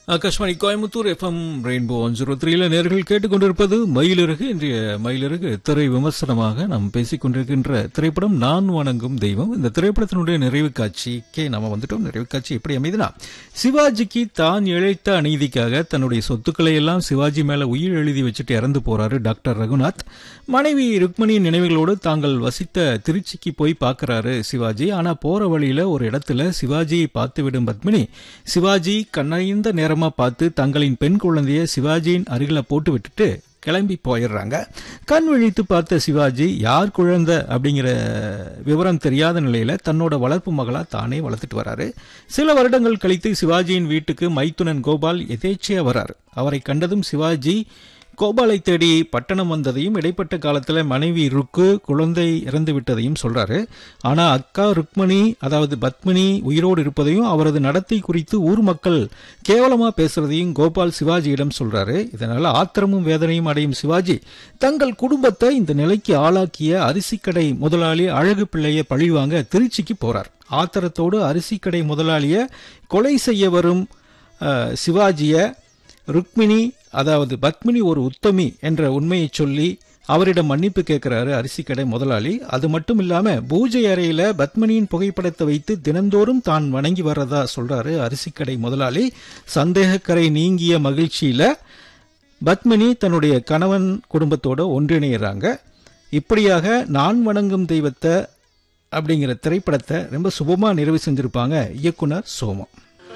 Akashvani Coimbatore FM rainbow one zero த்ரீல நேர்கள் கேட்டுக்கொண்டிருப்பது மயிலிறகு இன்றைய மயிலிறகு திரை விமர்சனமாக நாம் பேசிக் கொண்டிருக்கின்ற திரைப்படம் நான் வணங்கும் தெய்வம் இந்த திரைப்படத்தினுடைய நிறைவு காட்சிக்கே நாம வந்துட்டோம் நிறைவு காட்சி எப்படி அமைதுனா சிவாஜிக்கு தான் இழைத்த அநீதிக்காக தன்னுடைய சொத்துக்களை எல்லாம் சிவாஜி மேல உயிர் எழுதி வச்சுட்டு இறந்து போறாரு டாக்டர் ரகுநாத் மனைவி ருக்மணியின் நினைவுகளோடு தாங்கள் வசித்த திருச்சிக்கு போய் பார்க்கறாரு சிவாஜி ஆனா போற வழியில ஒரு இடத்துல சிவாஜியை பார்த்துவிடும் பத்மினி சிவாஜி கண்ணைந்த நேரமா பார்த்து தங்களின் பெண் குழந்தைய சிவாஜியின் அருகில போட்டு விட்டுட்டு கிளம்பி போயிடுறாங்க கண் விழித்து பார்த்த சிவாஜி யார் குழந்தை அப்படிங்கிற விவரம் தெரியாத நிலையில தன்னோட வளர்ப்பு மகளா தானே வளர்த்துட்டு வராரு சில வருடங்கள் கழித்து சிவாஜியின் வீட்டுக்கு மைத்துனன் கோபால் எதேச்சையா வராரு அவரை கண்டதும் சிவாஜி கோபாலை தேடி பட்டணம் வந்ததையும் இடைப்பட்ட காலத்துல மனைவி ருக்கு குழந்தை இறந்து விட்டதையும் சொல்றாரு ஆனா அக்கா ருக்மணி அதாவது பத்மினி உயிரோடு இருப்பதையும் அவரது நடத்தை குறித்து ஊர் மக்கள் கேவலமா பேசுறதையும் கோபால் சிவாஜியிடம் சொல்றாரு இதனால ஆத்திரமும் வேதனையும் அடையும் சிவாஜி தங்கள் குடும்பத்தை இந்த நிலைக்கு ஆளாக்கிய அரிசிக்கடை முதலாளி அழகு பிள்ளைய பழிவாங்க திருச்சிக்கு போறார் ஆத்திரத்தோடு அரிசிக்கடை முதலாளிய கொலை செய்ய வரும் அஹ், சிவாஜிய ருக்மிணி அதாவது பத்மினி ஒரு உத்தமி என்ற உண்மையை சொல்லி அவரிடம் மன்னிப்பு கேட்கிறாரு அரிசிக்கடை முதலாளி அது மட்டும் இல்லாம பூஜை அறையில பத்மினியின் புகைப்படத்தை வைத்து தினந்தோறும் தான் வணங்கி வர்றதா சொல்றாரு அரிசிக்கடை முதலாளி சந்தேகக்கரை நீங்கிய மகிழ்ச்சியில பத்மினி தன்னுடைய கணவன் குடும்பத்தோட ஒன்றிணைகிறாங்க இப்படியாக நான் வணங்கும் தெய்வத்தை அப்படிங்கிற திரைப்படத்தை ரொம்ப சுபமா நிறைவு செஞ்சிருப்பாங்க இயக்குனர் சோமம்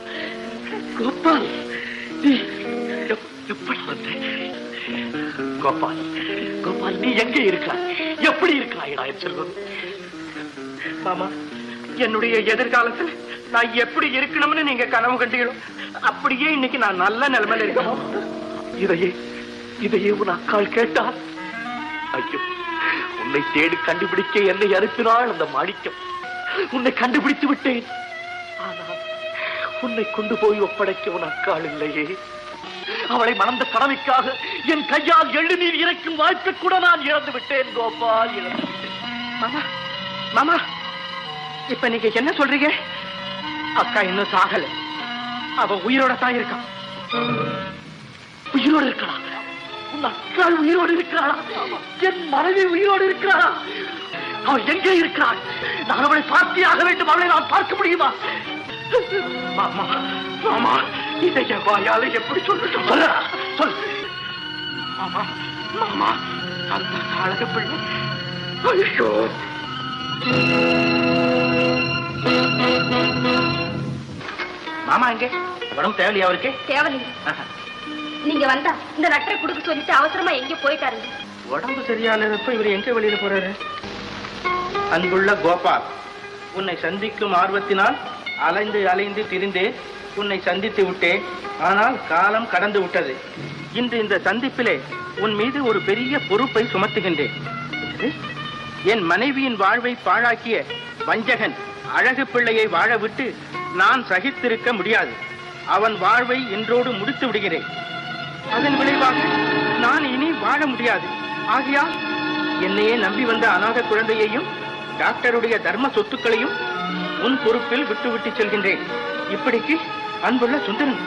கோபால் நீ எப்- எப்படி வந்த கோபால் கோபால் நீ எங்கே இருக்காய் எப்படி இருக்காயடா என் செல்வம் மாமா என்னுடைய எதிர்காலத்தில் நான் எப்படி இருக்கணும்னு நீங்க கனவு கண்டீங்களோ அப்படியே இன்னைக்கு நான் நல்ல நிலைமையில இருக்கணும் இதையே இதையே உன் அக்காள் கேட்டால் ஐயோ உன்னை தேடி கண்டுபிடிக்க என்னை அனுப்பினாள் அந்த மாணிக்கம் உன்னை கண்டுபிடித்து விட்டேன் ஆனால் உன்னை கொண்டு போய் ஒப்படைக்க உன் அக்காள் இல்லையே அவளை மணந்த கடமைக்காக என் கையால் எழுநீர் இறைக்கும் வாய்ப்பை கூட நான் இழந்து விட்டேன் கோபால் இழந்து விட்டேன் மாமா மாமா இப்ப நீங்க என்ன சொல்றீங்க அக்கா இன்னும் சாகல அவ உயிரோட தான் இருக்கான் உயிரோடு இருக்கிறாள் உன் அக்காள் உயிரோடு இருக்கிறாளா என் மனைவி உயிரோடு இருக்கிறாளா அவள் எங்கே இருக்கிறாள் நான் அவளை பார்த்தியாக வேண்டும் அவளை நான் பார்க்க முடியுமா மாமா மாமா இதை என் வாயால எப்படி சொல்லட்டும் சொல்ல சொல் மாமா மாமா அந்த அழகு பிள்ளை ஐயோ மாமா எங்கே உடம்பு தேவையா அவருக்கு தேவலிங்க நீங்க வந்தா இந்த லெட்டரை கொடுக்க சொல்லிட்டு அவசரமா எங்க போயிட்டாருங்க உடம்பு சரியானதப்ப இவர் எங்க வெளியில போறாரு அன்புள்ள கோபால் உன்னை சந்திக்கும் ஆர்வத்தினால் அலைந்து அலைந்து திரிந்தேன் உன்னை சந்தித்து விட்டேன் ஆனால் காலம் கடந்து விட்டது இன்று இந்த சந்திப்பிலே உன் மீது ஒரு பெரிய பொறுப்பை சுமத்துகின்றேன் எது? என் மனைவியின் வாழ்வை பாழாக்கிய வஞ்சகன் அழகு பிள்ளையை வாழ விட்டு நான் சகித்திருக்க முடியாது அவன் வாழ்வை இன்றோடு முடித்து விடுகிறேன் அதன் விளைவாக நான் இனி வாழ முடியாது ஆகையால் என்னையே நம்பி வந்த அநாத குழந்தையையும் டாக்டருடைய தர்ம சொத்துக்களையும் உன் பொறுப்பில் விட்டு விட்டு செல்கின்றேன் இப்படிக்கு அன்புள்ள சுந்தரன்